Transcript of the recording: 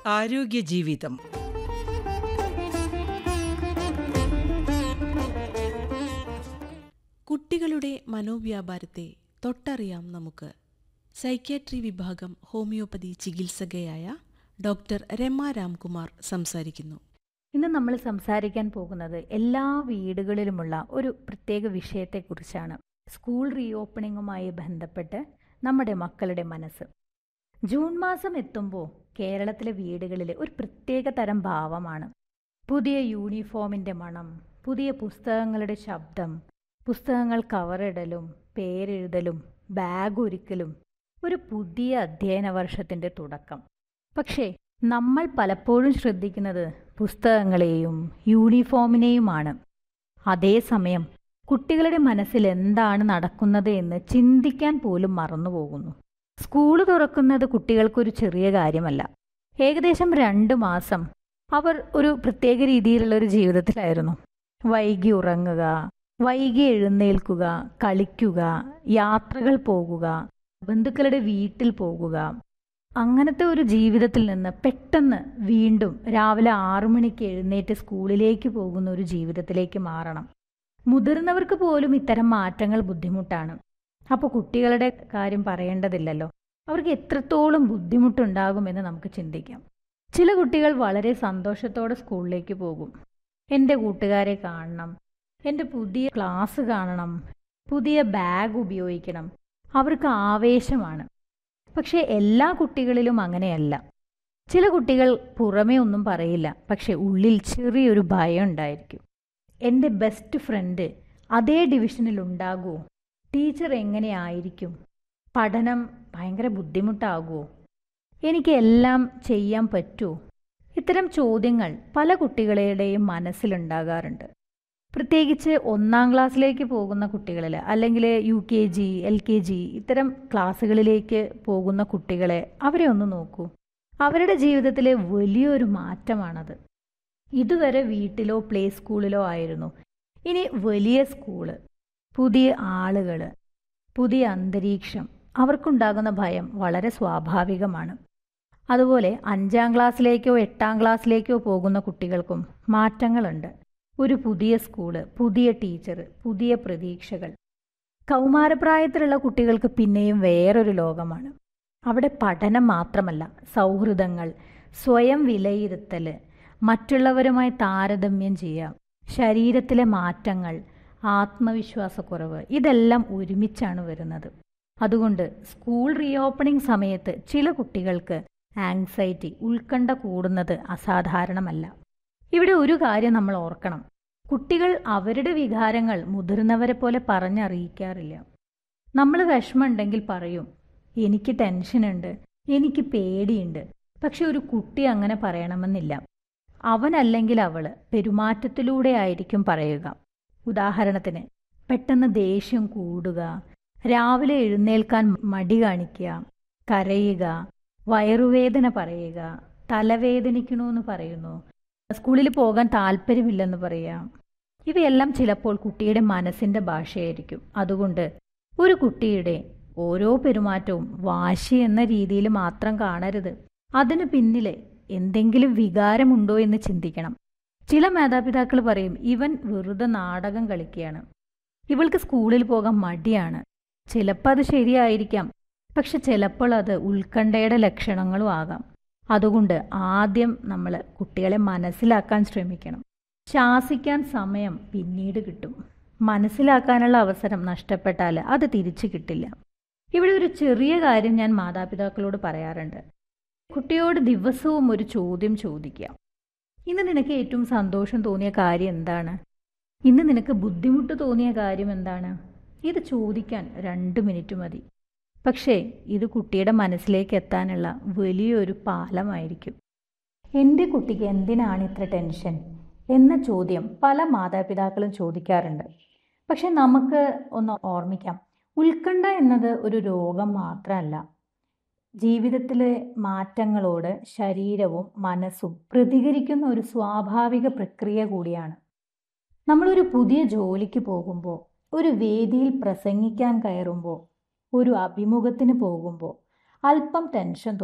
ആരോഗ്യ ജീവിതം കുട്ടികളുടെ മനോവ്യാപാരത്തെ തൊട്ടറിയാം നമുക്ക് സൈക്യാട്രി വിഭാഗം ഹോമിയോപ്പതി ചികിത്സകയായ ഡോക്ടർ രമ രാംകുമാർ സംസാരിക്കുന്നു ഇന്ന് നമ്മൾ സംസാരിക്കാൻ പോകുന്നത് എല്ലാ വീടുകളിലുമുള്ള ഒരു പ്രത്യേക വിഷയത്തെക്കുറിച്ചാണ് സ്കൂൾ റീഓപ്പണിങ്ങുമായി ബന്ധപ്പെട്ട് നമ്മുടെ മക്കളുടെ മനസ്സ് ജൂൺ മാസം എത്തുമ്പോൾ കേരളത്തിലെ വീടുകളിൽ ഒരു പ്രത്യേക തരം ഭാവമാണ് പുതിയ യൂണിഫോമിൻ്റെ മണം പുതിയ പുസ്തകങ്ങളുടെ ശബ്ദം പുസ്തകങ്ങൾ കവറിടലും പേരെഴുതലും ബാഗ് ഒരുക്കലും ഒരു പുതിയ അധ്യയന വർഷത്തിൻ്റെ തുടക്കം പക്ഷേ നമ്മൾ പലപ്പോഴും ശ്രദ്ധിക്കുന്നത് പുസ്തകങ്ങളെയും യൂണിഫോമിനെയുമാണ് അതേസമയം കുട്ടികളുടെ മനസ്സിൽ എന്താണ് നടക്കുന്നത് എന്ന് ചിന്തിക്കാൻ പോലും മറന്നുപോകുന്നു സ്കൂൾ തുറക്കുന്നത് കുട്ടികൾക്കൊരു ചെറിയ കാര്യമല്ല ഏകദേശം രണ്ട് മാസം അവർ ഒരു പ്രത്യേക രീതിയിലുള്ള ഒരു ജീവിതത്തിലായിരുന്നു വൈകി ഉറങ്ങുക വൈകി എഴുന്നേൽക്കുക കളിക്കുക യാത്രകൾ പോകുക ബന്ധുക്കളുടെ വീട്ടിൽ പോകുക അങ്ങനത്തെ ഒരു ജീവിതത്തിൽ നിന്ന് പെട്ടെന്ന് വീണ്ടും രാവിലെ ആറു മണിക്ക് എഴുന്നേറ്റ് സ്കൂളിലേക്ക് പോകുന്ന ഒരു ജീവിതത്തിലേക്ക് മാറണം മുതിർന്നവർക്ക് പോലും ഇത്തരം മാറ്റങ്ങൾ ബുദ്ധിമുട്ടാണ് അപ്പോൾ കുട്ടികളുടെ കാര്യം പറയേണ്ടതില്ലല്ലോ അവർക്ക് എത്രത്തോളം ബുദ്ധിമുട്ടുണ്ടാകുമെന്ന് നമുക്ക് ചിന്തിക്കാം ചില കുട്ടികൾ വളരെ സന്തോഷത്തോടെ സ്കൂളിലേക്ക് പോകും എൻ്റെ കൂട്ടുകാരെ കാണണം എൻ്റെ പുതിയ ക്ലാസ് കാണണം പുതിയ ബാഗ് ഉപയോഗിക്കണം അവർക്ക് ആവേശമാണ് പക്ഷേ എല്ലാ കുട്ടികളിലും അങ്ങനെയല്ല ചില കുട്ടികൾ പുറമേ ഒന്നും പറയില്ല പക്ഷെ ഉള്ളിൽ ചെറിയൊരു ഭയം ഉണ്ടായിരിക്കും എൻ്റെ ബെസ്റ്റ് ഫ്രണ്ട് അതേ ഡിവിഷനിൽ ഉണ്ടാകുമോ ടീച്ചർ എങ്ങനെയായിരിക്കും പഠനം ഭയങ്കര ബുദ്ധിമുട്ടാകുമോ എനിക്ക് എല്ലാം ചെയ്യാൻ പറ്റുമോ ഇത്തരം ചോദ്യങ്ങൾ പല കുട്ടികളുടെയും മനസ്സിലുണ്ടാകാറുണ്ട് പ്രത്യേകിച്ച് ഒന്നാം ക്ലാസ്സിലേക്ക് പോകുന്ന കുട്ടികളിൽ അല്ലെങ്കിൽ U K G L K G ഇത്തരം ക്ലാസ്സുകളിലേക്ക് പോകുന്ന കുട്ടികളെ അവരെ ഒന്ന് നോക്കൂ അവരുടെ ജീവിതത്തിലെ വലിയൊരു മാറ്റമാണത് ഇതുവരെ വീട്ടിലോ പ്ലേ സ്കൂളിലോ ആയിരുന്നു ഇനി വലിയ സ്കൂള് പുതിയ ആളുകൾ പുതിയ അന്തരീക്ഷം അവർക്കുണ്ടാകുന്ന ഭയം വളരെ സ്വാഭാവികമാണ് അതുപോലെ അഞ്ചാം ക്ലാസ്സിലേക്കോ എട്ടാം ക്ലാസ്സിലേക്കോ പോകുന്ന കുട്ടികൾക്കും മാറ്റങ്ങളുണ്ട് ഒരു പുതിയ സ്കൂള് പുതിയ ടീച്ചർ പുതിയ പ്രതീക്ഷകൾ കൗമാരപ്രായത്തിലുള്ള കുട്ടികൾക്ക് പിന്നെയും വേറൊരു ലോകമാണ് അവിടെ പഠനം മാത്രമല്ല സൗഹൃദങ്ങൾ സ്വയം വിലയിരുത്തൽ മറ്റുള്ളവരുമായി താരതമ്യം ചെയ്യുക ശരീരത്തിലെ മാറ്റങ്ങൾ ആത്മവിശ്വാസക്കുറവ് ഇതെല്ലാം ഒരുമിച്ചാണ് വരുന്നത് അതുകൊണ്ട് സ്കൂൾ റീഓപ്പണിംഗ് സമയത്ത് ചില കുട്ടികൾക്ക് ആങ്സൈറ്റി ഉത്കണ്ഠ കൂടുന്നത് അസാധാരണമല്ല ഇവിടെ ഒരു കാര്യം നമ്മൾ ഓർക്കണം കുട്ടികൾ അവരുടെ വികാരങ്ങൾ മുതിർന്നവരെ പോലെ പറഞ്ഞറിയിക്കാറില്ല നമ്മൾ വിഷമമുണ്ടെങ്കിൽ പറയും എനിക്ക് ടെൻഷനുണ്ട് എനിക്ക് പേടിയുണ്ട് പക്ഷെ ഒരു കുട്ടി അങ്ങനെ പറയണമെന്നില്ല അവനല്ലെങ്കിൽ അവൾ പെരുമാറ്റത്തിലൂടെ ആയിരിക്കും പറയുക ഉദാഹരണത്തിന് പെട്ടെന്ന് ദേഷ്യം കൂടുക രാവിലെ എഴുന്നേൽക്കാൻ മടി കാണിക്കുക കരയുക വയറുവേദന പറയുക തലവേദനിക്കണമെന്ന് പറയുന്നു സ്കൂളിൽ പോകാൻ താല്പര്യമില്ലെന്ന് പറയാം ഇവയെല്ലാം ചിലപ്പോൾ കുട്ടിയുടെ മനസ്സിൻ്റെ ഭാഷയായിരിക്കും അതുകൊണ്ട് ഒരു കുട്ടിയുടെ ഓരോ പെരുമാറ്റവും വാശി എന്ന രീതിയിൽ മാത്രം കാണരുത് അതിന് പിന്നിലെ എന്തെങ്കിലും വികാരമുണ്ടോ എന്ന് ചിന്തിക്കണം ചില മാതാപിതാക്കൾ പറയും ഇവൻ വെറുതെ നാടകം കളിക്കുകയാണ് ഇവൾക്ക് സ്കൂളിൽ പോകാൻ മടിയാണ് ചിലപ്പോൾ അത് ശരിയായിരിക്കാം പക്ഷെ ചിലപ്പോൾ അത് ഉത്കണ്ഠയുടെ ലക്ഷണങ്ങളും ആകാം അതുകൊണ്ട് ആദ്യം നമ്മൾ കുട്ടികളെ മനസ്സിലാക്കാൻ ശ്രമിക്കണം ശാസിക്കാൻ സമയം പിന്നീട് കിട്ടും മനസ്സിലാക്കാനുള്ള അവസരം നഷ്ടപ്പെട്ടാൽ അത് തിരിച്ചു കിട്ടില്ല ഇവിടെ ഒരു ചെറിയ കാര്യം ഞാൻ മാതാപിതാക്കളോട് പറയാറുണ്ട് കുട്ടിയോട് ദിവസവും ഒരു ചോദ്യം ചോദിക്കുക ഇന്ന് നിനക്ക് ഏറ്റവും സന്തോഷം തോന്നിയ കാര്യം എന്താണ് ഇന്ന് നിനക്ക് ബുദ്ധിമുട്ട് തോന്നിയ കാര്യം എന്താണ് ഇത് ചോദിക്കാൻ രണ്ട് മിനിറ്റ് മതി പക്ഷേ ഇത് കുട്ടിയുടെ മനസ്സിലേക്ക് എത്താനുള്ള വലിയൊരു പാലമായിരിക്കും എൻ്റെ കുട്ടിക്ക് എന്തിനാണ് ഇത്ര ടെൻഷൻ എന്ന ചോദ്യം പല മാതാപിതാക്കളും ചോദിക്കാറുണ്ട് പക്ഷെ നമുക്ക് ഒന്ന് ഓർമ്മിക്കാം ഉത്കണ്ഠ എന്നത് ഒരു രോഗം മാത്രമല്ല ജീവിതത്തിലെ മാറ്റങ്ങളോട് ശരീരവും മനസ്സും പ്രതികരിക്കുന്ന ഒരു സ്വാഭാവിക പ്രക്രിയ കൂടിയാണ് നമ്മളൊരു പുതിയ ജോലിക്ക് പോകുമ്പോൾ ഒരു വേദിയിൽ പ്രസംഗിക്കാൻ കയറുമ്പോൾ ഒരു അഭിമുഖത്തിന് പോകുമ്പോൾ അല്പം ടെൻഷൻ